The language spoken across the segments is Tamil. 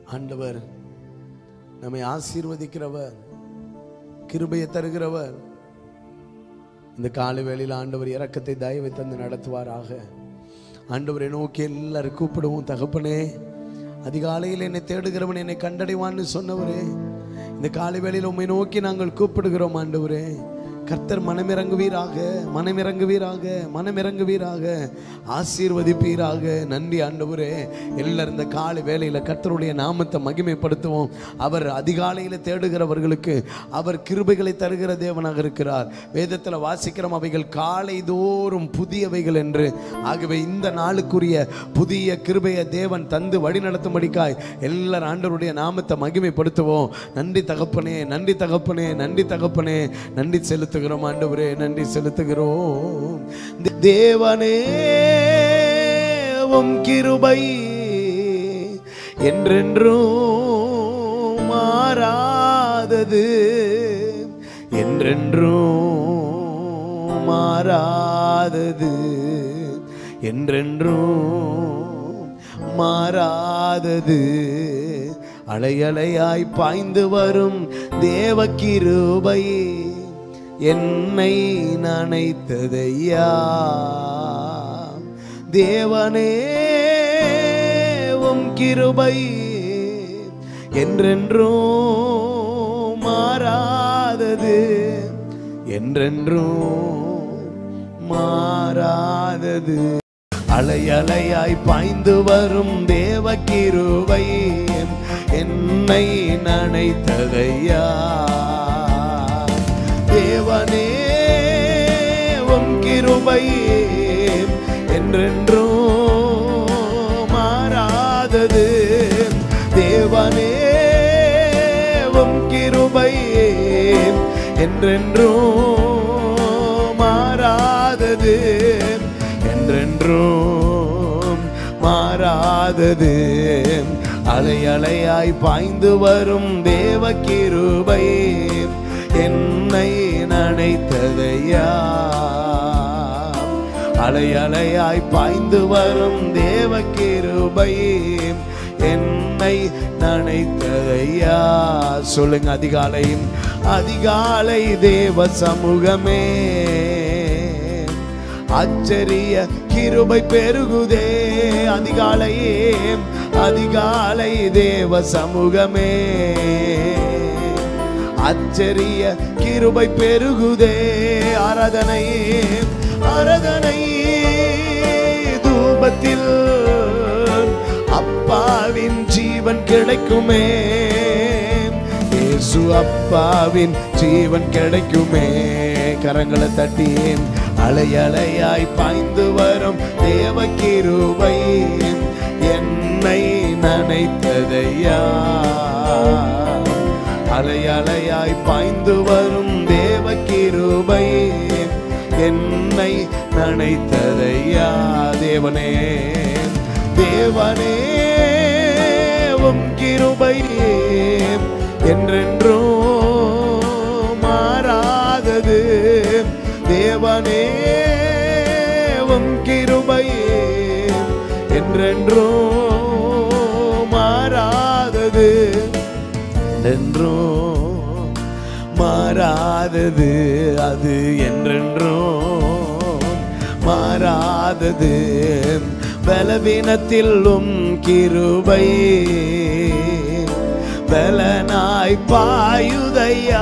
ஆண்டவர் நம்மை ஆசீர்வதிக்கிறவர் கிருபையை தருகிறவர் இந்த காலை வேளையில் ஆண்டவர் இரக்கத்தை தயவை தந்து நடத்துவாராக ஆண்டவரை நோக்கி எல்லாரும் கூப்பிடுவோம் தகப்பனே அதிகாலையில் என்னை தேடுகிறவன் என்னை கண்டடைவான்னு சொன்னவரே இந்த காலை வேளையில் உம்மை நோக்கி நாங்கள் கூப்பிடுகிறோம் ஆண்டவரே கர்த்தர் மனமிறங்குவீராக மனமிறங்குவீராக மனமிறங்குவீராக ஆசீர்வதிப்பீராக நன்றி ஆண்டவரே எல்லாரும் இந்த காலை வேளையில் கர்த்தருடைய நாமத்தை மகிமைப்படுத்துவோம் அவர் அதிகாலையில் தேடுகிறவர்களுக்கு அவர் கிருபைகளை தருகிற தேவனாக இருக்கிறார் வேதத்தில் வாசிக்கிறோம் அவைகள் காலை தோறும் புதியவைகள் என்று ஆகவே இந்த நாளுக்குரிய புதிய கிருபையை தேவன் தந்து வழி நடத்தும்படிக்காய் எல்லாரும் ஆண்டவருடைய நாமத்தை மகிமைப்படுத்துவோம் நன்றி தகப்பனே நன்றி தகப்பனே நன்றி தகப்பனே நன்றி செலுத்துகிறோம் ஆண்டவரே நன்றி செலுத்துகிறோம் தே- தேவனே உம் கிருபை என்றென்றும் மாறாதது என்றென்றும் மாறாதது என்றென்றும் மாறாதது அலையலையாய் பாய்ந்து வரும் தேவ கிருபை என்னை நனைத்ததையா தேவனே உம் கிருபை என்றென்றும் மாறாதது என்றென்றும் மாறாதது அலை அலையாய் பாய்ந்து வரும் தேவ கிருபை என்னை நனைத்ததையா தேவனே உம் கிருபை என்றென்றும் மாறாதது தேவனே உம் கிருபை என்றென்றும் மாறாதது என்றென்றும் மாறாதது அலை அலையாய் பாய்ந்து வரும் தேவ கிருபை என்னை நனைத்ததையா அலை அலையாய் பாய்ந்து வரும் தேவ கிருபை என்னை நனைத்ததையா சொல்லுங்க அதிகாலை அதிகாலை தேவ சமூகமே ஆச்சரிய கிருபை பெருகுதே அதிகாலையே அதிகாலை தேவ சமூகமே ஆச்சரிய கிருபை பெருகுதே ஆராதனை ஆராதனை தூபத்தில் அப்பாவின் ஜீவன் கிடைக்குமே இயேசு அப்பாவின் ஜீவன் கிடைக்குமே கரங்களை தட்டி அலை அலையாய் பாய்ந்து வரும் தேவ கிருபை என்னை நனைத்ததையா அலை அலையாய் பாய்ந்து வரும் தேவ கிருபை என்னை நனைத்ததையா தேவனே தேவனே உம் கிருபை என்றென்றும் மாறாதது தேவனே உம் கிருபை என்றென்றும் மாறாதது என்றென்றும் மாறாதது அது என்றென்றும் மாறாதது பலவீனத்திலும் கிருபை பலனாய் பாயுதையா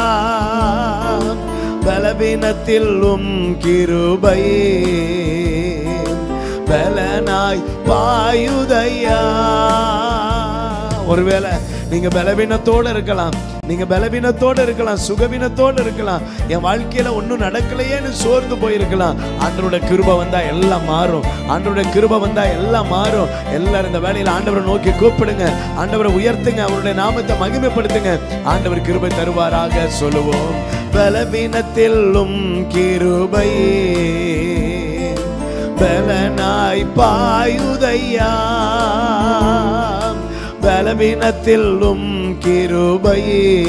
பலவீனத்திலும் கிருபை பலனாய் பாயுதையா ஒருவேளை நீங்க பலவீனத்தோட இருக்கலாம் நீங்க பலவீனத்தோட இருக்கலாம் சுகவீனத்தோட இருக்கலாம் என் வாழ்க்கையில ஒன்றும் நடக்கலையேன்னு சோர்ந்து போயிருக்கலாம் ஆண்டவரோட கிருபை வந்தா எல்லாம் மாறும் ஆண்டவரோட கிருபை வந்தா எல்லாம் மாறும் எல்லாரும் இந்த வேலையில ஆண்டவரை நோக்கி கூப்பிடுங்க ஆண்டவரை உயர்த்துங்க அவருடைய நாமத்தை மகிமைப்படுத்துங்க ஆண்டவர் கிருபை தருவாராக சொல்லுவோம் பலவீனத்திலும் கிருபை பலனாய் பாயுதையா பலவீனத்திலும் கிருபை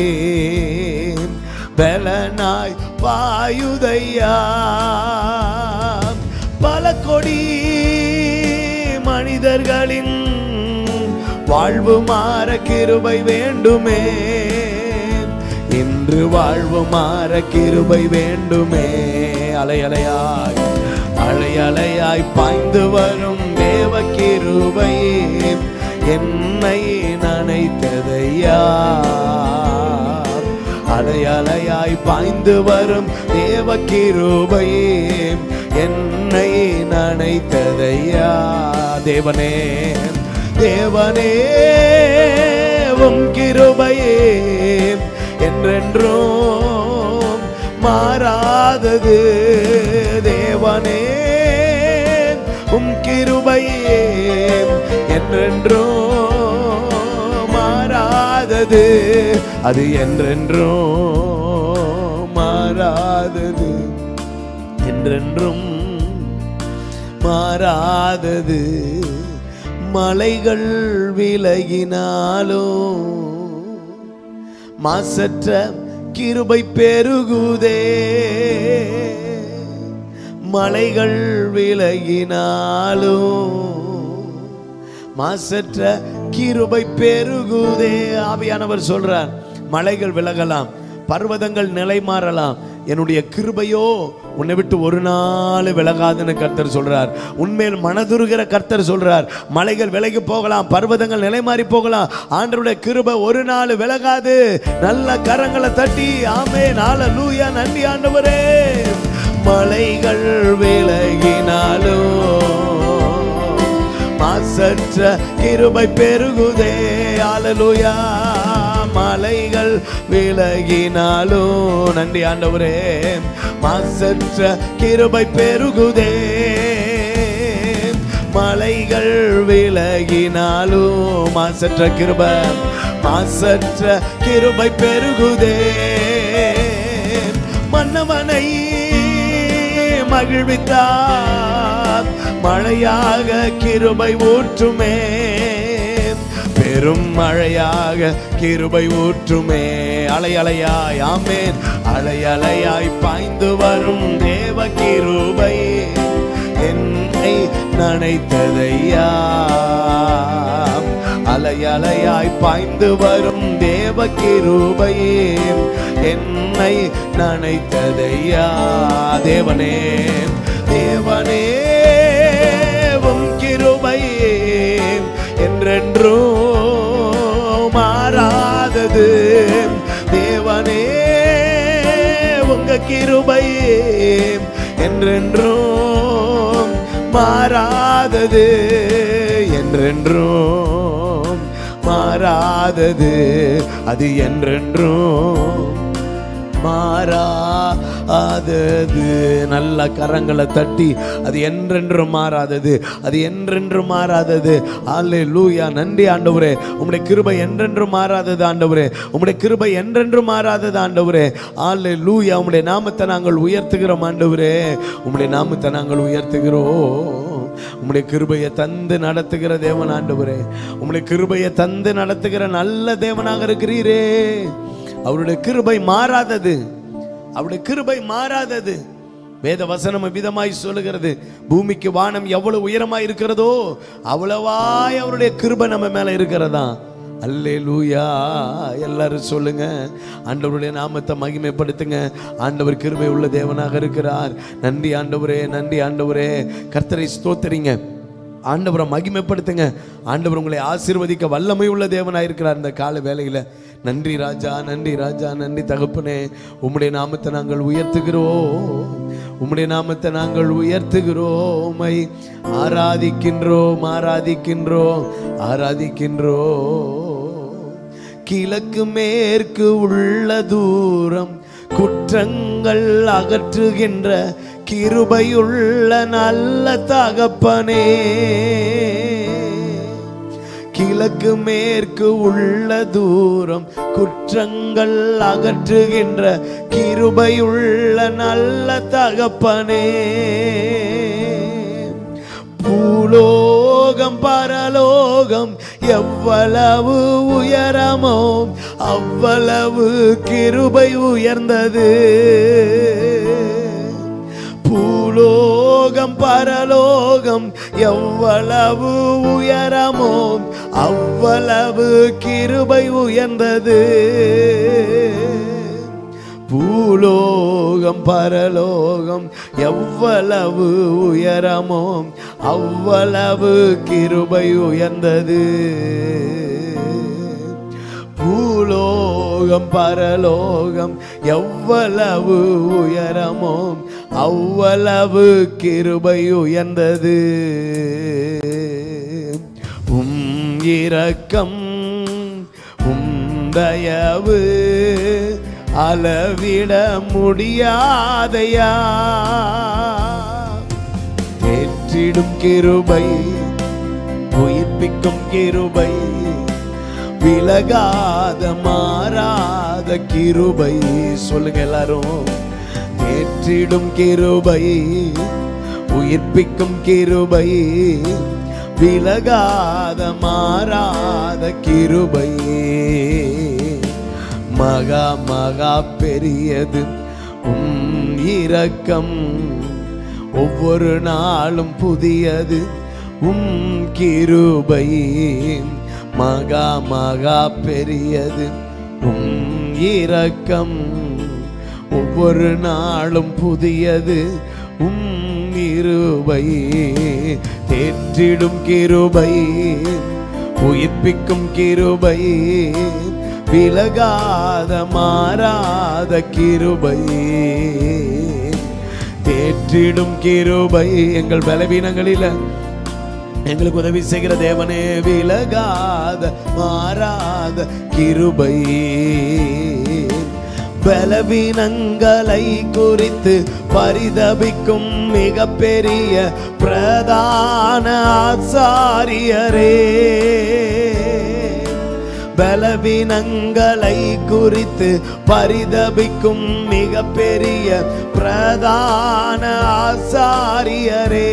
பலனாய் பாயுதையா பல கொடி மனிதர்களின் வாழ்வு மாற கிருபை வேண்டுமே இன்று வாழ்வு மாற கிருபை வேண்டுமே அலை அலையாய் அலை அலையாய் பாய்ந்து வரும் தேவ கிருபை என்னை நனைத்ததையா அலை அலையாய் பாய்ந்து வரும் தேவ கிருபை என்னை நனைத்ததையா தேவனே தேவனே உம் கிருபையே என்றென்றும் மாறாதது தேவனே உம் கிருபையே என்றென்றும் மாறாதது அது என்றென்றும் மாறாதது என்றென்றும் மாறாதது மலைகள் விலகினாலோ மாசற்ற கிருபை பெருகுதே மலைகள் விலகினாலோ மாசற்ற கிருபை பெருகுதே ஆவியானவர் சொல்றார் மலைகள் விலகலாம் பர்வதங்கள் நிலை மாறலாம் என்னுடைய கிருபையோ உன்னை விட்டு ஒரு நாள் விலகாதுன்னு கர்த்தர் சொல்றார் உண்மையில் மனதுருகிற கர்த்தர் சொல்றார் மலைகள் விலகி போகலாம் பர்வதங்கள் நிலை மாறி போகலாம் ஆண்டருடைய கிருபை ஒரு நாள் விலகாது நல்ல கரங்களை தட்டி ஆமே நாள லூயா நன்றி ஆண்டவரே மலைகள் விலகினாலும் மாசற்ற கிருபை பெருகுதே அலலுயா மலைகள் விலகினாலும் நன்றி ஆண்டவரே மாசற்ற கிருபை பெருகுதே மலைகள் விலகினாலும் மாசற்ற கிருபை மாசற்ற கிருபை பெருகுதே மன்னவனை மகிழ்வித்தார் மழையாக கிருபை ஊற்றுமே பெரும் மழையாக கிருபை ஊற்றுமே அலை அலையாய் ஆமேன் அலை அலையாய் பாய்ந்து வரும் தேவ கிருபை என்னை நனைத்ததையா அலை அலையாய் பாய்ந்து வரும் தேவ கிருபையே என்னை நனைத்ததையா தேவனே தேவனே உம் கிருபையே என்றென்றும் மாறாதது தேவனே உங்க கிருபையே என்றென்றும் மாறாதது என்றென்றும் மாறாதது அது என்றென்றும் மாறாதது நல்ல கரங்களை தட்டி அது என்றென்றும் மாறாதது அது என்றென்றும் மாறாதது ஆலே லூயா நன்றி ஆண்டவரே உம்முடைய கிருபை என்றென்றும் மாறாதது ஆண்டவரே உம்முடைய கிருபை என்றென்றும் மாறாதது ஆண்டவரே ஆலே லூயா உம்முடைய நாமத்தை நாங்கள் உயர்த்துகிறோம் ஆண்டவரே உம்முடைய நாமத்தை நாங்கள் உயர்த்துகிறோம் உம்முடைய கிருபையை தந்து நடத்துகிற தேவன் ஆண்டவரே உம்முடைய கிருபையை தந்து நடத்துகிற நல்ல தேவனாக இருக்கிறீரே அவருடைய கிருபை மாறாதது அவருடைய கிருபை மாறாதது வேத வசனம் விதமாய் சொல்லுகிறது பூமிக்கு வானம் எவ்வளவு உயரமாய் இருக்கிறதோ அவ்வளவாய் அவருடைய கிருபை நம்ம மேல இருக்கிறதா அல்லே லூயா எல்லாரும் சொல்லுங்க ஆண்டவருடைய நாமத்தை மகிமைப்படுத்துங்க ஆண்டவர் கிருபை உள்ள தேவனாக இருக்கிறார் நன்றி ஆண்டவரே நன்றி ஆண்டவரே கர்த்தரை ஸ்தோத்தரிங்க ஆண்டவரை மகிமைப்படுத்துங்க ஆண்டவர் உங்களை ஆசீர்வதிக்க வல்லமை உள்ள தேவனாக இருக்கிறார் இந்த கால வேலையில் நன்றி ராஜா நன்றி ராஜா நன்றி தகப்பனே உம்முடைய நாமத்தை நாங்கள் உயர்த்துகிறோம் உம்முடைய நாமத்தை நாங்கள் உயர்த்துகிறோம் உம்மை ஆராதிக்கின்றோம் ஆராதிக்கின்றோம் ஆராதிக்கின்றோம் கிழக்கு மேற்கு உள்ள தூரம் குற்றங்கள் அகற்றுகின்ற கிருபையுள்ள நல்ல தகப்பனே கிழக்கு மேற்கு உள்ள தூரம் குற்றங்கள் அகற்றுகின்ற கிருபையுள்ள நல்ல தகப்பனே பூலோகம் பரலோகம் எவ்வளவு உயரமோ அவ்வளவு கிருபை உயர்ந்தது பூலோகம் பரலோகம் எவ்வளவு உயரமோ அவ்வளவு கிருபை உயர்ந்தது பூலோகம் பரலோகம் எவ்வளவு உயரமோ அவ்வளவு கிருபை உயர்ந்தது பூலோகம் பரலோகம் எவ்வளவு உயரமோ அவ்வளவு கிருபை உயர்ந்தது உம் இரக்கம் உம் தயவு அளவிட முடியாதையா ஏற்றிடும் கிருபை உயிர்ப்பிக்கும் கிருபை விலகாத மாறாத கிருபை சொல்லுங்க எல்லாரும் ஏற்றிடும் கிருபை உயிர்ப்பிக்கும் கிருபை விலகாத மாறாத கிருபை மகா மகா பெரியது உம் இரக்கம் ஒவ்வொரு நாளும் புதியது உம் கிருபை மகா மகா பெரியது உம் இரக்கம் ஒவ்வொரு நாளும் புதியது உம் இருபை தேற்றிடும் கிருபை உயிர்ப்பிக்கும் கிருபை விலகாத மாறாத கிருபை தேற்றிடும் கிருபை எங்கள் பலவீனங்களில எங்களுக்கு உதவி செய்கிற தேவனே விலகாத மாறாத கிருபை பலவீனங்களை குறித்து பரிதபிக்கும் மிகப்பெரிய பிரதான ஆசாரியரே பலவீனங்களை குறித்து பரிதபிக்கும் மிகப்பெரிய பிரதான ஆசாரியரே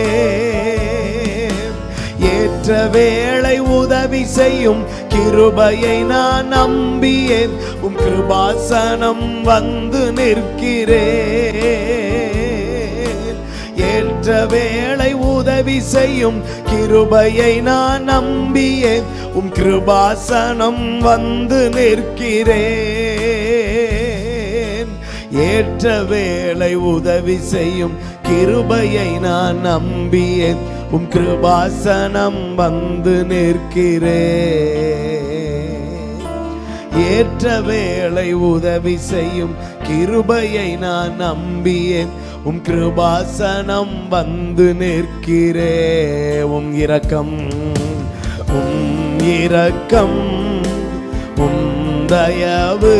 ஏற்ற வேளை உதவி செய்யும் கிருபையை நான் நம்பியேன் உம் கிருபாசனம் வந்து நிற்கிறேன் ஏற்ற வேளை உதவி செய்யும் கிருபையை நான் நம்பியேன் உம் கிருபாசனம் வந்து நிற்கிறேன் ஏற்ற வேளை உதவி செய்யும் கிருபையை நான் நம்பியேன் உம் கிருபாசனம் வந்து நிற்கிறேன் ஏற்ற வேளை உதவி செய்யும் கிருபையை நான் நம்பியேன் உம் கிருபாசனம் வந்து நிற்கிறே உம் இரக்கம் உம் இரக்கம் உம் தயவு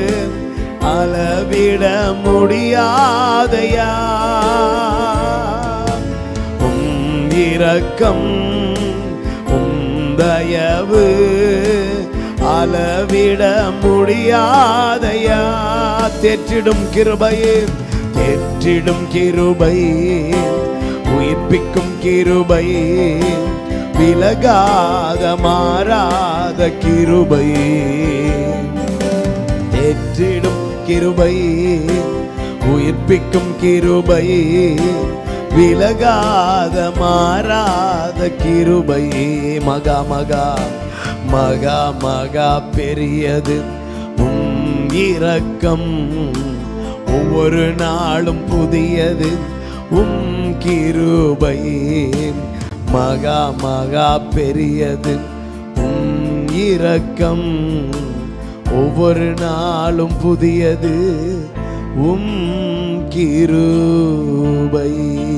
அளவிட முடியாதையா உம் இரக்கம் உம் தயவு அளவிட முடியாதையா தேற்றிடும் கிருபையே தேற்றிடும் கிருபை உயிர்ப்பிக்கும் கிருபை விலகாத மாறாத கிருபை தேற்றிடும் கிருபை உயிர்ப்பிக்கும் கிருபை விலகாத மாறாத கிருபை மகா மகா மகா மகா பெரியது உம் இரக்கம் ஒவ்வொரு நாளும் புதியது உம் கிருபை மகா மகா பெரியது உம் இரக்கம் ஒவ்வொரு நாளும் புதியது உம் கிருபை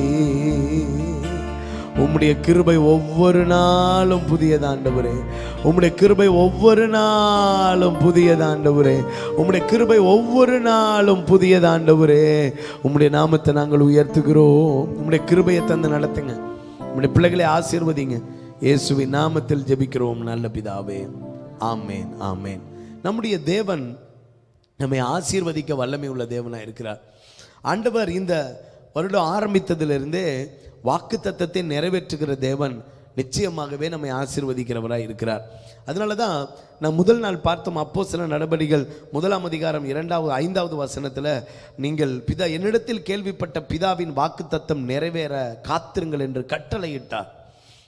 உம்முடைய கிருபை ஒவ்வொரு நாளும் புதியதாண்டவரே உம்முடைய கிருபை ஒவ்வொரு நாளும் புதியதாண்டவரே உம்முடைய கிருபை ஒவ்வொரு நாளும் புதியதாண்டவரே உம்முடைய நாமத்தை நாங்கள் உயர்த்துகிறோம் உம்முடைய கிருபையை தந்து நடத்துங்க உம்முடைய பிள்ளைகளை ஆசீர்வதிங்க இயேசுவின் நாமத்தில் ஜெபிக்கிறோம் நல்ல பிதாவே ஆமேன் ஆமேன் நம்முடைய தேவன் நம்மை ஆசீர்வதிக்க வல்லமை உள்ள தேவனாக இருக்கிறார் ஆண்டவர் இந்த வருடம் ஆரம்பித்ததிலிருந்தே வாக்கு தத்தத்தை நிறைவேற்றுகிற தேவன் நிச்சயமாகவே நம்மை ஆசீர்வதிக்கிறவராக இருக்கிறார் அதனால தான் நான் முதல் நாள் பார்த்தோம் அப்போ சில நடவடிக்கைகள் முதலாம் அதிகாரம் இரண்டாவது ஐந்தாவது வசனத்தில் நீங்கள் பிதா என்னிடத்தில் கேள்விப்பட்ட பிதாவின் வாக்கு தத்தம் நிறைவேற காத்திருங்கள் என்று கட்டளையிட்டார்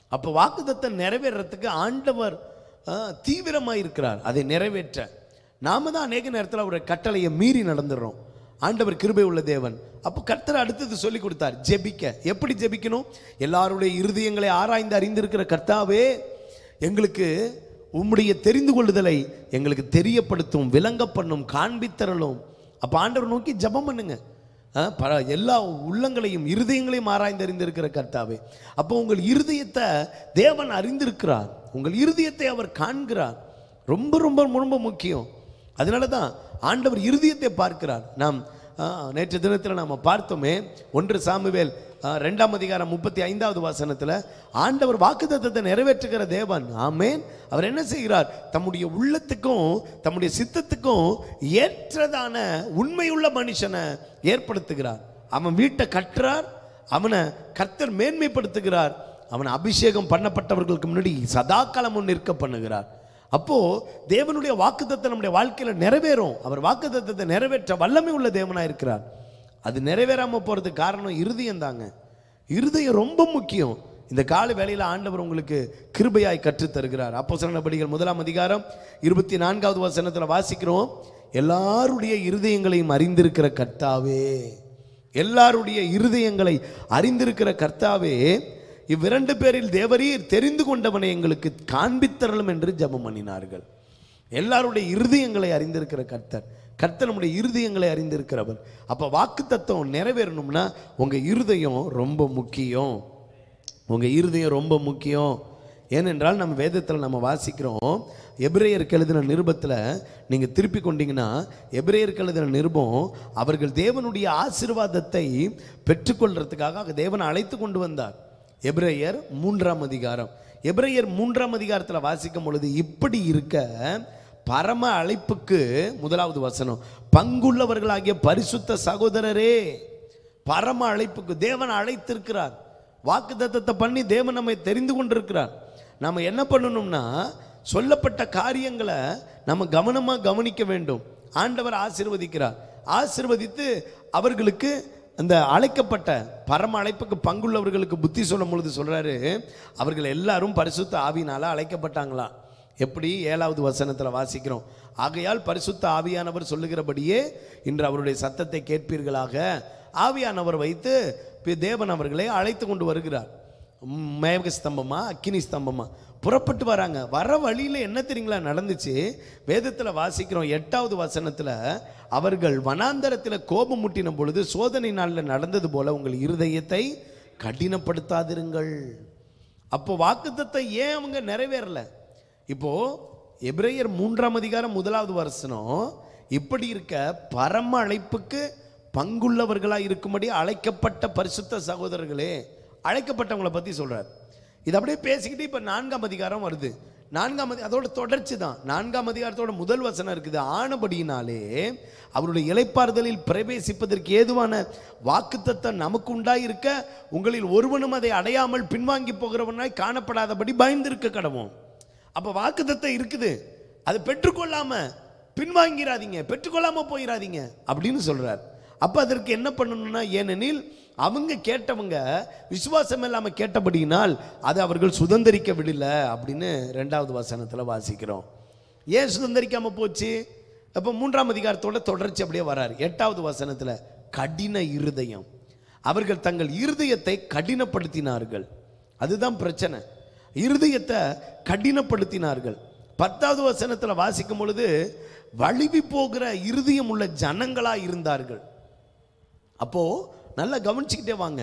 அப்போ வாக்குத்தத்தம் நிறைவேறத்துக்கு ஆண்டவர் தீவிரமாக இருக்கிறார் அதை நிறைவேற்ற நாம தான் அநேக நேரத்தில் அவருடைய கட்டளையை மீறி நடந்துடுறோம் ஆண்டவர் கிருபை உள்ள தேவன் அப்போ கர்த்தர் அடுத்தது சொல்லி கொடுத்தார் ஜெபிக்க எப்படி ஜெபிக்கணும் எல்லாருடைய இருதயங்களை ஆராய்ந்து அறிந்திருக்கிற கர்த்தாவே எங்களுக்கு உம்முடைய தெரிந்து கொள்ளுதலை எங்களுக்கு தெரியப்படுத்தும் விளங்க பண்ணும் காண்பித்தரலும் அப்போ ஆண்டவர் நோக்கி ஜெபம் பண்ணுங்க ஆ, பல எல்லா உள்ளங்களையும் இருதயங்களையும் ஆராய்ந்து அறிந்திருக்கிற கர்த்தாவே அப்போ உங்கள் இருதயத்தை தேவன் அறிந்திருக்கிறார் உங்கள் இருதயத்தை அவர் காண்கிறார் ரொம்ப ரொம்ப ரொம்ப முக்கியம் அதனால தான் ஆண்டவர் இருதயத்தை பார்க்கிறார் நாம் ஆ, நேற்று தினத்தில் நாம் பார்த்தோமே ஒன்று சாமுவேல் ஆ, ரெண்டாம் அதிகாரம் முப்பத்தி ஐந்தாவது வசனத்தில் ஆண்டவர் வாக்குத்தத்தத்தை நிறைவேற்றுகிற தேவன் ஆமேன் அவர் என்ன செய்கிறார் தம்முடைய உள்ளத்துக்கும் தம்முடைய சித்தத்துக்கும் ஏற்றதான உண்மையுள்ள மனுஷனை ஏற்படுத்துகிறார் அவன் வீட்டை கட்டுறார் அவனை கர்த்தர் மேன்மைப்படுத்துகிறார் அவனை அபிஷேகம் பண்ணப்பட்டவர்களுக்கு முன்னாடி சதாகாலமும் நிற்க பண்ணுகிறார் அப்போ தேவனுடைய வாக்குத்தத்தம் நம்முடைய வாழ்க்கையில நிறைவேறும் அவர் வாக்குத்தத்தத்தை நிறைவேற்ற வல்லமை உள்ள தேவனா இருக்கிறார் அது நிறைவேறாம போறதுக்கு காரணம் இருதயம் தாங்க இருதயம் ரொம்ப முக்கியம் இந்த கால வேளையில ஆண்டவர் உங்களுக்கு கிருபையாய் கற்றுத் தருகிறார் அப்போ நடபடிகள் முதலாம் அதிகாரம் இருபத்தி நான்காவது வசனத்துல வாசிக்கிறோம் எல்லாருடைய இருதயங்களையும் அறிந்திருக்கிற கர்த்தாவே எல்லாருடைய இருதயங்களை அறிந்திருக்கிற கர்த்தாவே இவ்விரண்டு பேரில் தேவரீர் தெரிந்து கொண்டவனை எங்களுக்கு காண்பித்தரலும் என்று ஜெபம் பண்ணினார்கள் எல்லாருடைய இருதயங்களை அறிந்திருக்கிற கர்த்தர் கர்த்தர் நம்முடைய இருதயங்களை அறிந்திருக்கிறவர் அப்ப வாக்கு தத்துவம் நிறைவேறணும்னா உங்க இருதயம் ரொம்ப முக்கியம் உங்க இருதயம் ரொம்ப முக்கியம் ஏனென்றால் நம்ம வேதத்தில் நம்ம வாசிக்கிறோம் எபிரேயருக்கு எழுதின நிருபத்தில் நீங்கள் திருப்பி கொண்டீங்கன்னா எபிரேயருக்கு எழுதின நிருபம் அவர்கள் தேவனுடைய ஆசீர்வாதத்தை பெற்றுக்கொள்றதுக்காக தேவனை அழைத்து கொண்டு வந்தார் எபிரேயர் மூன்றாம் அதிகாரம் எபிரேயர் மூன்றாம் அதிகாரத்தில் வாசிக்கும் பொழுது இப்படி இருக்க பரம அழைப்புக்கு முதலாவது வசனம் பங்குள்ளவர்களாகிய பரிசுத்த சகோதரரே பரம அழைப்புக்கு தேவன் அழைத்திருக்கிறார் வாக்குத்தத்தத்தை பண்ணி தேவன் நம்மை தெரிந்து கொண்டிருக்கிறார் நம்ம என்ன பண்ணணும்னா சொல்லப்பட்ட காரியங்களை நம்ம கவனமாக கவனிக்க வேண்டும் ஆண்டவர் ஆசீர்வதிக்கிறார் ஆசீர்வதித்து அவர்களுக்கு அந்த அழைக்கப்பட்ட பரம அழைப்புக்கு பங்குள்ளவர்களுக்கு புத்தி சொல்லும் பொழுது சொல்றாரு அவர்கள் எல்லாரும் பரிசுத்த ஆவியினால அழைக்கப்பட்டாங்களா எப்படி ஏழாவது வசனத்தில் வாசிக்கிறோம் ஆகையால் பரிசுத்த ஆவியானவர் சொல்லுகிறபடியே இன்று அவருடைய சத்தத்தை கேட்பீர்களாக ஆவியானவர் வைத்து பி- தேவன் அவர்களை அழைத்து கொண்டு வருகிறார் ம், மேக ஸ்தம்பமா அக்கினி ஸ்தம்பமா புறப்பட்டு வராங்க வர வழியில என்ன தெரியுங்களா நடந்துச்சு வேதத்துல வாசிக்கிறோம் எட்டாவது வசனத்துல அவர்கள் வனாந்தரத்தில் கோபம் முட்டின பொழுது சோதனை நாளில் நடந்தது போல உங்கள் இருதயத்தை கடினப்படுத்தாதிருங்கள் அப்போ வாக்குத்தத்தை ஏன் அவங்க நிறைவேறல இப்போ எபிரேயர் மூன்றாம் அதிகாரம் முதலாவது வருஷனம் இப்படி இருக்க பரம அழைப்புக்கு பங்குள்ளவர்களா இருக்கும்படி அழைக்கப்பட்ட பரிசுத்த சகோதரர்களே அழைக்கப்பட்டவங்களை பத்தி சொல்றார் இது அப்படியே பேசிக்கிட்டு இப்ப நான்காம் அதிகாரம் வருது நான்காம் அதி அதோட தொடர்ச்சி தான் நான்காம் அதிகாரத்தோட முதல் வசனம் இருக்குது ஆனபடியினாலே அவருடைய இளைப்பாறுதலில் பிரவேசிப்பதற்கு ஏதுவான வாக்குத்தத்தம் நமக்கு உண்டாயிருக்க உங்களில் ஒருவனும் அதை அடையாமல் பின்வாங்கி போகிறவனாய் காணப்படாதபடி பயந்திருக்க கடவோம் அப்ப வாக்குத்தத்தம் இருக்குது அதை பெற்றுக்கொள்ளாம பின்வாங்கிறாதீங்க பெற்றுக்கொள்ளாம போயிடாதீங்க அப்படின்னு சொல்றார் அப்ப அதற்கு என்ன பண்ணணும்னா ஏனெனில் அவங்க கேட்டவங்க விசுவாசம் இல்லாம கேட்டபடியினால் அதை அவர்கள் சுதந்திரிக்க விடல அப்படின்னு ரெண்டாவது வசனத்துல வாசிக்கிறோம் ஏன் சுதந்திரிக்காம போச்சு அப்ப மூன்றாம் அதிகாரத்தோட தொடர்ச்சி அப்படியே வரார் எட்டாவது வசனத்துல கடின இருதயம் அவர்கள் தங்கள் இருதயத்தை கடினப்படுத்தினார்கள் அதுதான் பிரச்சனை இருதயத்தை கடினப்படுத்தினார்கள் பத்தாவது வசனத்துல வாசிக்கும் பொழுது வழுவி போகிற இருதயம் உள்ள ஜனங்களா இருந்தார்கள் அப்போ நல்லா கவனிச்சுக்கிட்டே வாங்க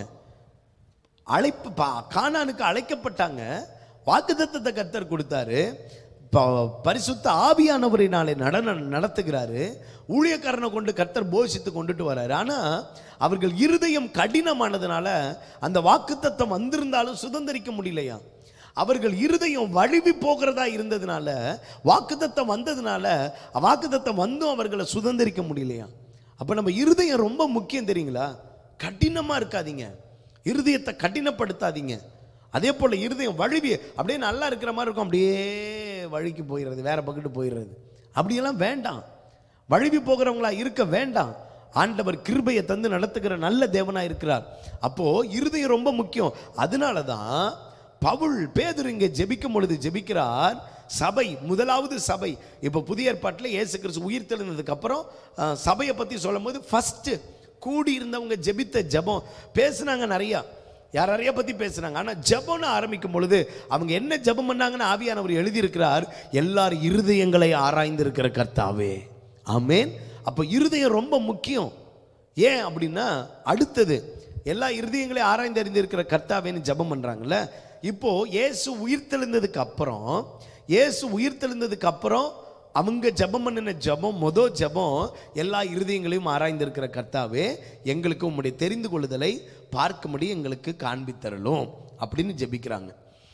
அழைப்பு பா- கானானுக்கு அழைக்கப்பட்டாங்க வாக்குத்தத்தத்தை கர்த்தர் கொடுத்தாரு ப- பரிசுத்த ஆவியானவரினாலே நடன நடத்துகிறாரு ஊழியக்காரனை கொண்டு கர்த்தர் போஷித்து கொண்டுட்டு வராரு ஆனா அவர்கள் இருதயம் கடினமானதுனால அந்த வாக்குத்தத்தம் வந்திருந்தாலும் சுதந்திரிக்க முடியலையா அவர்கள் இருதயம் வழுவி போகிறதா இருந்ததுனால வாக்குத்தத்தம் வந்ததுனால வாக்குத்தத்தம் வந்தும் அவர்களை சுதந்திரிக்க முடியலையா அப்ப நம்ம இருதயம் ரொம்ப முக்கியம் தெரியுங்களா கடினமா இருக்காதீங்க இருதயத்தை கடினப்படுத்தாதீங்க அதே போல இருதயம் வழுவி அப்படியே நல்லா இருக்கிற மாதிரி இருக்கும் அப்படியே வழுக்கி போயிடுறது வேற பக்கத்து போயிடுறது அப்படியெல்லாம் வேண்டாம் வழுவி போகிறவங்களா இருக்க வேண்டாம் ஆண்டவர் கிருபையை தந்து நடத்துகிற நல்ல தேவனா இருக்கிறார் அப்போ இருதயம் ரொம்ப முக்கியம் அதனால தான் பவுல் பேதுரு இங்கே ஜெபிக்கும் பொழுது ஜெபிக்கிறார் சபை முதலாவது சபை இப்போ புதிய ஏற்பாட்டில் இயேசு கிறிஸ்து உயிர் தெழுந்ததுக்கு அப்புறம் அஹ், சபையை பற்றி சொல்லும்போது ஃபஸ்ட்டு கூடி இருந்தவங்க ஜெபித்த ஜெபம் பேசுனாங்க நிறையா யார் நிறைய பற்றி பேசுனாங்க ஆனால் ஜெபம்னு ஆரம்பிக்கும் பொழுது அவங்க என்ன ஜெபம் பண்ணாங்கன்னு ஆவியானவர் எழுதியிருக்கிறார் எல்லார் இருதயங்களை ஆராய்ந்திருக்கிற கர்த்தாவே ஆமென் அப்போ இருதயம் ரொம்ப முக்கியம் ஏன் அப்படின்னா அடுத்தது எல்லா இருதயங்களையும் ஆராய்ந்து அறிந்திருக்கிற கர்த்தாவேன்னு ஜெபம் பண்றாங்கல்ல இப்போ இயேசு உயிர்த்தெழுந்ததுக்கு அப்புறம் இயேசு உயிர்த்தெழுந்ததுக்கு அப்புறம் அவங்க ஜெபம் பண்ணின ஜெபம் மொத ஜெபம் எல்லா இருதயங்களையும் ஆராய்ந்திருக்கிற கர்த்தாவே எங்களுக்கு உம்முடைய தெரிந்து கொள்ளுதலை பார்க்கும்படி எங்களுக்கு காண்பித்தரலும் அப்படின்னு ஜெபிக்கிறாங்க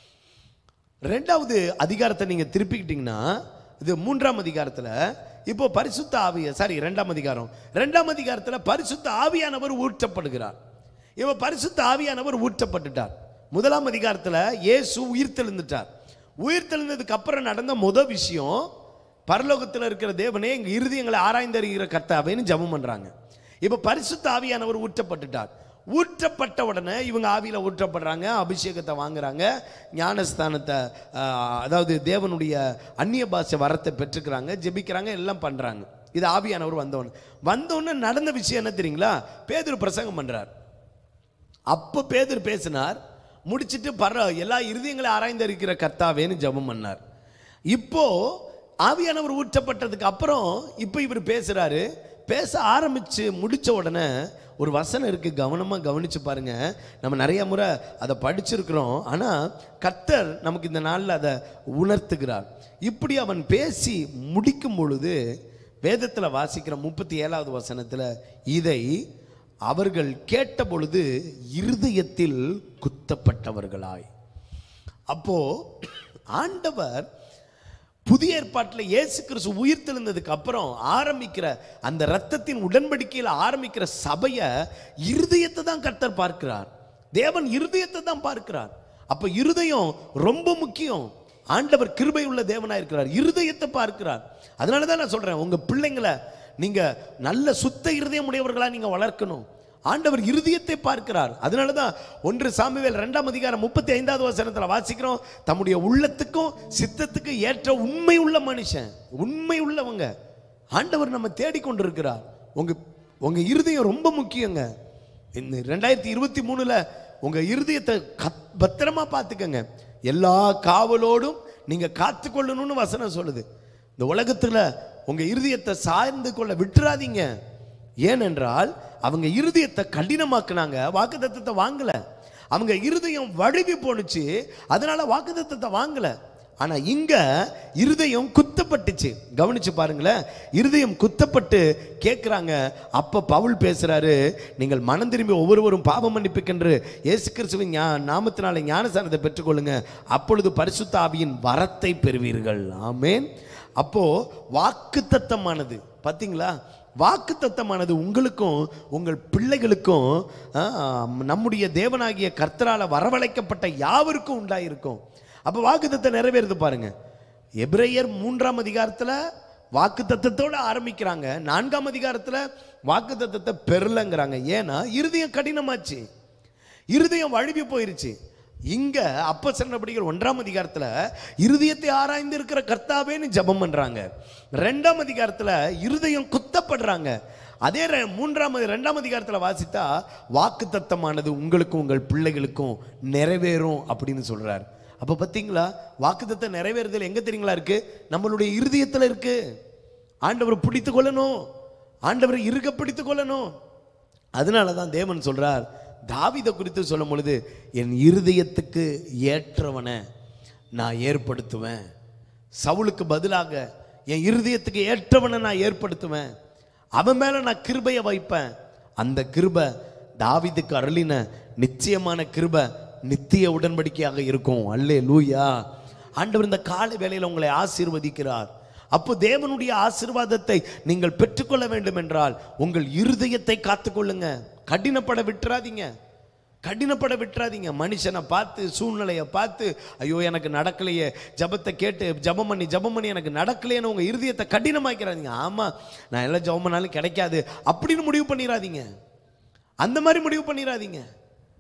ரெண்டாவது அதிகாரத்தை நீங்க திருப்பிக்கிட்டீங்கன்னா இது மூன்றாம் அதிகாரத்துல இப்போ பரிசுத்த ஆவிய சாரி ரெண்டாம் அதிகாரம் ரெண்டாம் அதிகாரத்துல பரிசுத்த ஆவியானவர் ஊற்றப்படுகிறார் இவ பரிசுத்த ஆவியானவர் ஊற்றப்பட்டுட்டார் முதலாம் அதிகாரத்துல இயேசு உயிர்த்தெழுந்துட்டார் உயிர்த்தெழுந்ததுக்கு அப்புறம் நடந்த முத விஷயம் பரலோகத்தில் இருக்கிற தேவனே எங்க இருதயங்களை ஆராய்ந்தறிகிற கர்த்தாவேன்னு ஜெபம் பண்றாங்க இப்போ பரிசுத்த ஆவியானவர் ஊற்றப்பட்டுட்டார் ஊற்றப்பட்ட உடனே இவங்க ஆவியில் ஊற்றப்படுறாங்க அபிஷேகத்தை வாங்குறாங்க ஞானஸ்தானத்தை ஆஹ், அதாவது தேவனுடைய அந்நிய பாஷை வரத்தை பெற்றுக்கிறாங்க ஜெபிக்கிறாங்க எல்லாம் பண்ணுறாங்க இது ஆவியானவர் வந்தவொடனே வந்தோடனே நடந்த விஷயம் என்ன தெரியுங்களா பேதுரு பிரசங்கம் பண்ணுறார் அப்போ பேதுரு பேசினார் முடிச்சிட்டு பர எல்லா இருதயங்களை ஆராய்ந்தறிக்கிற கர்த்தாவேன்னு ஜெபம் பண்ணார் இப்போ ஆவியானவர் ஊற்றப்பட்டதுக்கு அப்புறம் இப்போ இவர் பேசுறாரு பேச ஆரம்பிச்சு முடிச்ச உடனே ஒரு வசனம் இருக்கு கவனமா கவனிச்சு பாருங்க நம்ம நிறைய முறை அதை படிச்சிருக்கிறோம் ஆனா கர்த்தர் நமக்கு இந்த நாளில் அதை உணர்த்துகிறார் இப்படி அவன் பேசி முடிக்கும் பொழுது வேதத்தில் வாசிக்கிற முப்பத்தி ஏழாவது வசனத்தில் இதை அவர்கள் கேட்ட பொழுது இருதயத்தில் குத்தப்பட்டவர்களாய் அப்போ ஆண்டவர் புதிய ஏற்பாட்டில் இயேசு கிறிஸ்து உயிர்த்தெழுந்ததுக்கு அப்புறம் ஆரம்பிக்கிற அந்த இரத்தத்தின் உடன்படிக்கையில் ஆரம்பிக்கிற சபையை இருதயத்தை தான் கர்த்தர் பார்க்கிறார் தேவன் இருதயத்தை தான் பார்க்கிறார் அப்ப இருதயம் ரொம்ப முக்கியம் ஆண்டவர் கிருபை உள்ள தேவனா இருக்கிறார் இருதயத்தை பார்க்கிறார் அதனால தான் நான் சொல்றேன் உங்க பிள்ளைங்களை நீங்க நல்ல சுத்த இருதயம் உடையவர்களா நீங்க வளர்க்கணும் ஆண்டவர் இருதயத்தை பார்க்கிறார் அதனால தான் ஒன்று சாமுவேல் ரெண்டாம் அதிகாரம் முப்பத்தி ஐந்தாவது வசனத்தில் வாசிக்கிறோம் தம்முடைய உள்ளத்துக்கும் சித்தத்துக்கும் ஏற்ற உண்மை உள்ள மனுஷன் உண்மை உள்ளவங்க ஆண்டவர் நம்ம தேடிக்கொண்டிருக்கிறார் உங்க உங்க இருதயம் ரொம்ப முக்கியங்க இந்த ரெண்டாயிரத்தி இருபத்தி மூணுல உங்க இருதயத்தை கத்- பத்திரமா பார்த்துக்கங்க எல்லா காவலோடும் நீங்க காத்துக்கொள்ளணும்னு வசனம் சொல்லுது இந்த உலகத்துல உங்க இருதயத்தை சார்ந்து கொள்ள விட்டுறாதீங்க ஏனென்றால் அவங்க இருதயத்தை கடினமாக்குனாங்க வாக்குத்தத்தத்தை வாங்கல அவங்க இருதயம் வழுவி போணுச்சு அதனால வாக்குத்தத்தத்தை வாங்கல ஆனா இங்க இருதயம் குத்தப்பட்டுச்சு கவனிச்சு பாருங்களேன் இருதயம் குத்தப்பட்டு கேட்குறாங்க அப்ப பவுல் பேசுறாரு நீங்கள் மனம் திரும்பி ஒவ்வொருவரும் பாவம் மன்னிப்புக்கென்று இயேசு கிறிஸ்துவின் ஞா நாமத்தினாலே ஞானசானத்தை பெற்றுக்கொள்ளுங்க அப்பொழுது பரிசுத்த ஆவியின் வரத்தை பெறுவீர்கள் ஆமென் அப்போ வாக்குத்தத்தமானது பாத்தீங்களா வாக்குத்தத்தமானது உங்களுக்கும் உங்கள் பிள்ளைகளுக்கும் ஆ, நம்முடைய தேவனாகிய கர்த்தரால வரவழைக்கப்பட்ட யாவருக்கும் உண்டாயிருக்கும் அப்போ வாக்குத்தத்தம் நிறைவேறுது பாருங்க எபிரேயர் மூன்றாம் அதிகாரத்துல வாக்குத்தத்தத்தோட ஆரம்பிக்கிறாங்க நான்காம் அதிகாரத்துல வாக்குத்தத்தத்தை பெறலங்கிறாங்க ஏன்னா இருதயம் கடினமாச்சு இருதயம் வழுவி போயிருச்சு இங்க அப்ப சொன்னபடிகள் ஒன்றாம் அதிகாரத்துல இருதயத்தை ஆராய்ந்து இருக்கிற கர்த்தாவேன்னு ஜெபம் பண்றாங்க ரெண்டாம் அதிகாரத்துல இருதயம் குத்தப்படுறாங்க அதே ரெ- மூன்றாம் அதி- ரெண்டாம் அதிகாரத்துல வாசித்தா வாக்குத்தத்தமானது உங்களுக்கும் உங்கள் பிள்ளைகளுக்கும் நிறைவேறும் அப்படின்னு சொல்றார் அப்ப பாத்தீங்களா வாக்குத்தத்தம் நிறைவேறுதல் எங்க தெரியுங்களா இருக்கு நம்மளுடைய இருதயத்துல இருக்கு ஆண்டவர் பிடித்து கொள்ளணும் ஆண்டவரை இருக பிடித்து கொள்ளணும் அதனால தான் தேவன் சொல்றார் தாவீதை குறித்து சொல்லும் பொழுது என் இருதயத்துக்கு ஏற்றவனை நான் ஏற்படுத்துவேன் சவுலுக்கு பதிலாக என் இருதயத்துக்கு ஏற்றவனை நான் ஏற்படுத்துவேன் அவன் மேல நான் கிருபையை வைப்பேன் அந்த கிருபை தாவீதுக்கு அருளின நிச்சயமான கிருபை நித்திய உடன்படிக்கையாக இருக்கும் அல்லே லூயா ஆண்டவர் இந்த காலை வேளையில் உங்களை ஆசீர்வதிக்கிறார் அப்போ தேவனுடைய ஆசீர்வாதத்தை நீங்கள் பெற்றுக்கொள்ள வேண்டும் என்றால் உங்கள் இருதயத்தை காத்துக்கொள்ளுங்க கடினப்பட விட்டுறாதீங்க கடினப்பட விட்டுறாதீங்க மனுஷனை பார்த்து சூழ்நிலையை பார்த்து ஐயோ எனக்கு நடக்கலையே ஜபத்தை கேட்டு ஜபம் பண்ணி ஜபம் பண்ணி எனக்கு நடக்கலையேன்னு உங்க இருதயத்தை கடினமாக்கிறாதீங்க ஆமா நான் எல்லாம் ஜபம் பண்ணாலும் கிடைக்காது அப்படின்னு முடிவு பண்ணிடாதீங்க அந்த மாதிரி முடிவு பண்ணிடாதீங்க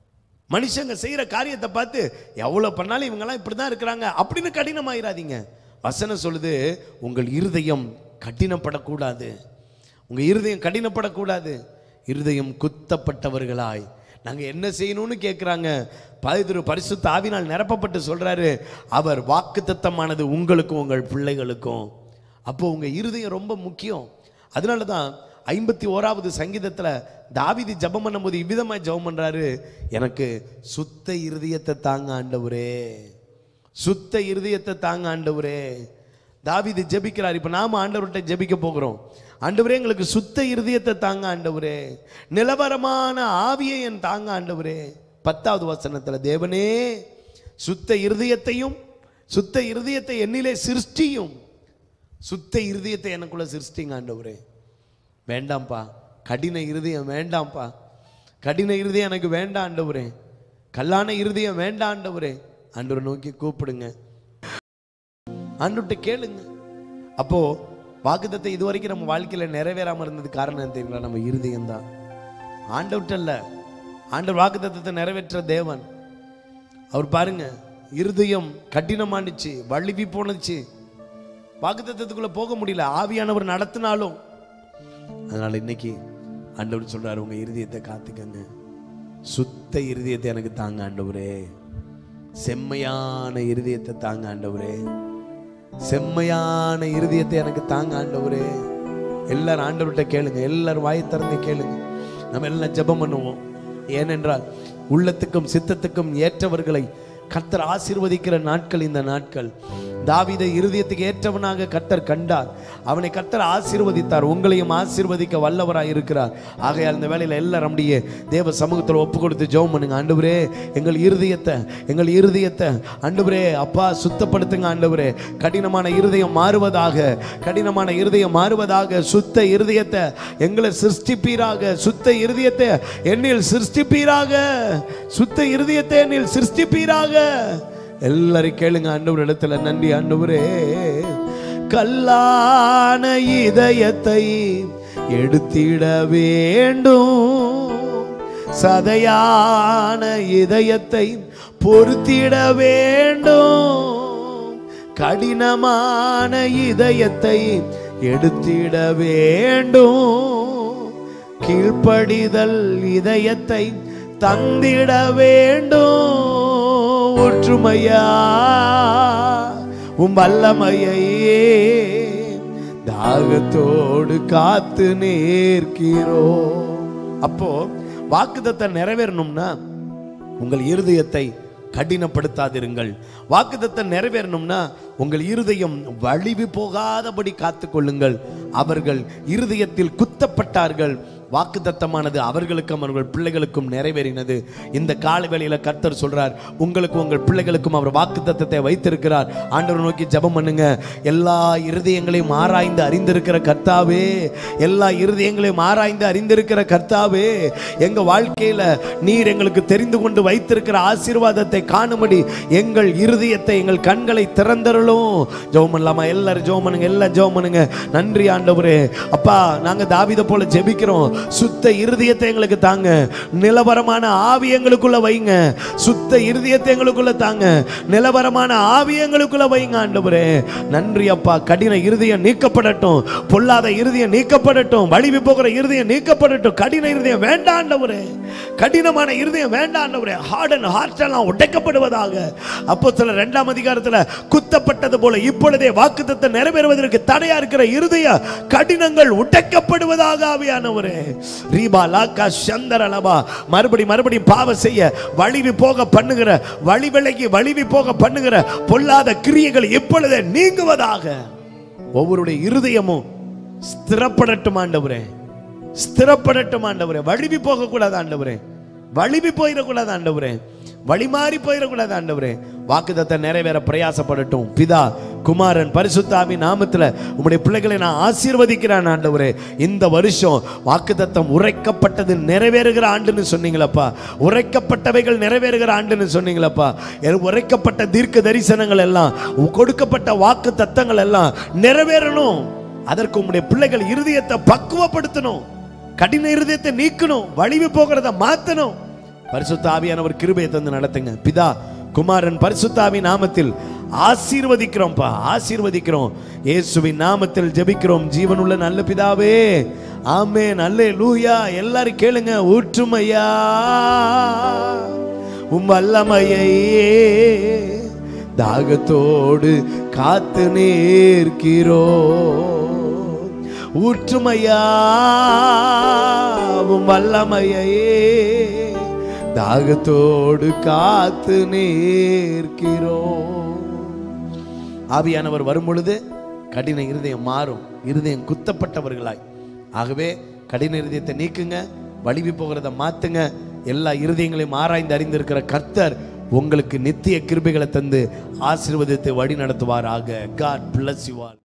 மனுஷங்க செய்யற காரியத்தை பார்த்து எவ்வளவு பண்ணாலும் இவங்கெல்லாம் இப்படிதான் இருக்கிறாங்க அப்படின்னு கடினமாயிராதீங்க வசனம் சொல்லுது உங்கள் இருதயம் கடினப்படக்கூடாது உங்க இருதயம் கடினப்படக்கூடாது இருதயம் குத்தப்பட்டவர்களாய் நாங்க என்ன செய்யணும்னு கேட்குறாங்க பதிரு பரிசுத்த ஆவினால் நிரப்பப்பட்டு சொல்றாரு அவர் வாக்குத்தத்தமானது உங்களுக்கும் உங்கள் பிள்ளைகளுக்கும் அப்போ உங்க இருதயம் ரொம்ப முக்கியம் அதனால தான் ஐம்பத்தி ஓராவது சங்கீதத்துல தாவீது ஜெபம் பண்ணும்போது இவ்விதமாய் ஜெபம் பண்றாரு எனக்கு சுத்த இருதயத்தை தாங்க ஆண்டவரே சுத்த இருதயத்தை தாங்க ஆண்டவரே தாவீது ஜெபிக்கிறார் இப்போ நாம ஆண்டவர்கிட்ட ஜெபிக்க போகிறோம் ஆண்டவரே எங்களுக்கு சுத்த இருதயத்தை தாங்க ஆண்டவரே நிலவரமான ஆவியை என் தாங்க ஆண்டவரே பத்தாவது வசனத்துல தேவனே சுத்த இருதயத்தையும் சுத்த இருதயத்தை என்னிலே சிருஷ்டியும் சுத்த இருதயத்தை எனக்குள்ள சிருஷ்டிங்க ஆண்டவரே வேண்டாம்ப்பா கடின இருதயம் வேண்டாம்ப்பா கடின இருதயம் எனக்கு வேண்டாம் ஆண்டவரே கல்லான இருதயம் வேண்டாம் ஆண்டவரே ஆண்டவரை நோக்கி கூப்பிடுங்க ஆண்டுகிட்ட கேளுங்க அப்போ வாக்குத்தத்தை இது வரைக்கும் நம்ம வாழ்க்கையில நிறைவேறாம இருந்தது காரணம் என்ன தெரியுங்களா நம்ம இருதயம் தான் ஆண்டவர்கிட்ட இல்ல ஆண்டவர் வாக்குத்தத்தத்தை நிறைவேற்ற தேவன் அவர் பாருங்க இருதயம் கடினமானுச்சு வழுவி போனுச்சு வாக்குத்தத்தத்துக்குள்ள போக முடியல ஆவியானவர் நடத்தினாலும் அதனால இன்னைக்கு ஆண்டவர் சொல்றாரு உங்க இருதயத்தை காத்துக்கங்க சுத்த இருதயத்தை எனக்கு தாங்க ஆண்டவரே செம்மையான இருதயத்தை தாங்க ஆண்டவரே செம்மையான இருதயத்தை எனக்கு தாங்க ஆண்டவரே எல்லாரும் ஆண்டவர்கிட்ட கேளுங்க எல்லாரும் வாயை திறந்து கேளுங்க நம்ம எல்லாம் ஜெபம் பண்ணுவோம் ஏனென்றால் உள்ளத்துக்கும் சித்தத்துக்கும் ஏற்றவர்களை கர்த்தர் ஆசீர்வதிக்கிற நாட்கள் இந்த நாட்கள் தாவீதை இருதயத்துக்கு ஏற்றவனாக கர்த்தர் கண்டார் அவனை கர்த்தர் ஆசீர்வதித்தார் உங்களையும் ஆசீர்வதிக்க வல்லவராய் இருக்கிறார் ஆகையால் இந்த வேலையில் எல்லாரும் நம்முடைய தேவ சமூகத்தில் ஒப்பு கொடுத்து ஜெபம் பண்ணுங்க ஆண்டவரே எங்கள் இருதயத்தை எங்கள் இருதயத்தை ஆண்டவரே அப்பா சுத்தப்படுத்துங்க ஆண்டவரே கடினமான இருதயம் மாறுவதாக கடினமான இருதயம் மாறுவதாக சுத்த இருதயத்தை எங்களை சிருஷ்டிப்பீராக சுத்த இருதயத்தை என்னில் சிருஷ்டிப்பீராக சுத்த இருதயத்தை என்னில் சிருஷ்டிப்பீராக எல்லாரும் கேளுங்க ஆண்டவர் இடத்துல நன்றி ஆண்டவரே கல்லான இதயத்தை எடுத்திட வேண்டும் சதையான இதயத்தை பொருத்திட வேண்டும் கடினமான இதயத்தை எடுத்திட வேண்டும் கீழ்ப்படிதல் இதயத்தை தந்திட வேண்டும் ஒற்றுமையா உம் வல்லமையை தாகத்தோடு காத்து நேர்க்கிறோம் அப்போ வாக்குத்தத்தை நிறைவேறணும்னா உங்கள் இருதயத்தை கடினப்படுத்தாதிருங்கள் வாக்குத்தத்தை நிறைவேறணும்னா உங்கள் இருதயம் வழிவு போகாதபடி காத்துக்கொள்ளுங்கள் அவர்கள் இருதயத்தில் குத்தப்பட்டார்கள் வாக்குத்தத்தமானது அவர்களுக்கும் அவர்கள் பிள்ளைகளுக்கும் நிறைவேறினது இந்த காலவேளையில கர்த்தர் சொல்றார் உங்களுக்கும் உங்கள் பிள்ளைகளுக்கும் அவர் வாக்குத்தத்தத்தை வைத்திருக்கிறார் ஆண்டவர் நோக்கி ஜெபம் பண்ணுங்க எல்லா இருதயங்களையும் ஆராய்ந்து அறிந்திருக்கிற கர்த்தாவே எல்லா இருதயங்களையும் ஆராய்ந்து அறிந்திருக்கிற கர்த்தாவே எங்க வாழ்க்கையில நீர் எங்களுக்கு தெரிந்து கொண்டு வைத்திருக்கிற ஆசீர்வாதத்தை காணும்படி எங்கள் இருதயத்தை எங்கள் கண்களை திறந்தருளும் ஜெபம் பண்ணலாமா எல்லாரும் ஜெபம் பண்ணுங்க எல்லாம் ஜெபம் பண்ணுங்க நன்றி ஆண்டவரே அப்பா நாங்க தாவித போல ஜெபிக்கிறோம் சுத்த இருதயத்தை எங்களுக்கு தாங்க நிலவரமான ஆவி எங்களுக்குள்ள வைங்க சுத்த இருதயத்தை எங்களுக்குள்ள தாங்க நிலவரமான ஆவி எங்களுக்குள்ள வைங்க ஆண்டவரே நன்றி அப்பா கடின இருதயம் நீக்கப்படட்டும் பொல்லாத இருதயம் நீக்கப்படட்டும் வலிவி போகிற இருதயம் நீக்கப்படட்டும் கடின இருதயம் வேண்டாம் ஆண்டவரே கடினமான இருதயம் வேண்டாம் ஆண்டவரே ஹார்ட் அண்ட் ஹார்ட் எல்லாம் உடைக்கப்படுவதாக அப்போ சில ரெண்டாம் அதிகாரத்துல குத்தப்பட்டது போல இப்பொழுதே வாக்குத்தத்தை நிறைவேறுவதற்கு தடையா இருக்கிற இருதய கடினங்கள் உடைக்கப்படுவதாக ஆவியானவரே ரீபா லாக்கா சந்தரலபா மறுபடி மறுபடி பாவம் செய்ய வழிவி போக பண்ணுகிற வழி விலகி வழிவி போக பண்ணுகிற பொல்லாத கிரியைகள் இப்பொழுதே நீங்குவதாக ஒவ்வொருடைய இருதயமும் ஸ்திரப்படட்டும் ஆண்டவரே ஸ்திரப்படட்டும் ஆண்டவரே வழிவி போக கூடாது ஆண்டவரே வழிவி போயிடக்கூடாது ஆண்டவரே வழி மாறி போயிடக்கூடாது ஆண்டவரே வாக்குத்தத்தை நிறைவேற பிரயாசப்படட்டும் பிதா குமாரன் பரிசுத்தாவி நாமத்துல உம்முடைய பிள்ளைகளை நான் ஆசீர்வதிக்கிறேன் ஆண்டவரே இந்த வருஷம் வாக்குத்தத்தம் உரைக்கப்பட்டது நிறைவேறுகிற ஆண்டுன்னு சொன்னீங்களப்பா உரைக்கப்பட்டவைகள் நிறைவேறுகிற ஆண்டுன்னு சொன்னீங்களப்பா எ- உரைக்கப்பட்ட தீர்க்க தரிசனங்கள் எல்லாம் கொடுக்கப்பட்ட வாக்கு தத்தங்கள் எல்லாம் நிறைவேறணும் அதற்கு உம்முடைய பிள்ளைகள் இருதயத்தை பக்குவப்படுத்தணும் கடின இருதயத்தை நீக்கணும் வலிவு போகிறத மாத்தணும் பரிசுத்த ஆவியானவர் கிருபையை தந்து நடத்துங்க பிதா குமாரன் பரிசுத்தாவி நாமத்தில் ஆசீர்வதிக்கிறோம்ப்பா ஆசீர்வதிக்கிறோம் இயேசுவின் நாமத்தில் ஜெபிக்கிறோம் ஜீவனுள்ள நல்ல பிதாவே ஆமே நல்ல லூயா எல்லாரும் கேளுங்க ஊற்றுமையா உம் வல்லமையே தாகத்தோடு காத்து நேர்க்கிறோ ஊற்றுமையா உம் வல்லமையே தாகத்தோடு காத்து நேர்க்கிறோ ஆவியானவர் வரும் பொழுது கடின இருதயம் மாறும் இருதயம் குத்தப்பட்டவர்களாய் ஆகவே கடின இருதயத்தை நீக்குங்க வலிவி போகிறத மாத்துங்க எல்லா இருதயங்களையும் ஆராய்ந்து அறிந்திருக்கிற கர்த்தர் உங்களுக்கு நித்திய கிருபைகளை தந்து ஆசீர்வாதத்தை வழி நடத்துவாராக காட் bless you all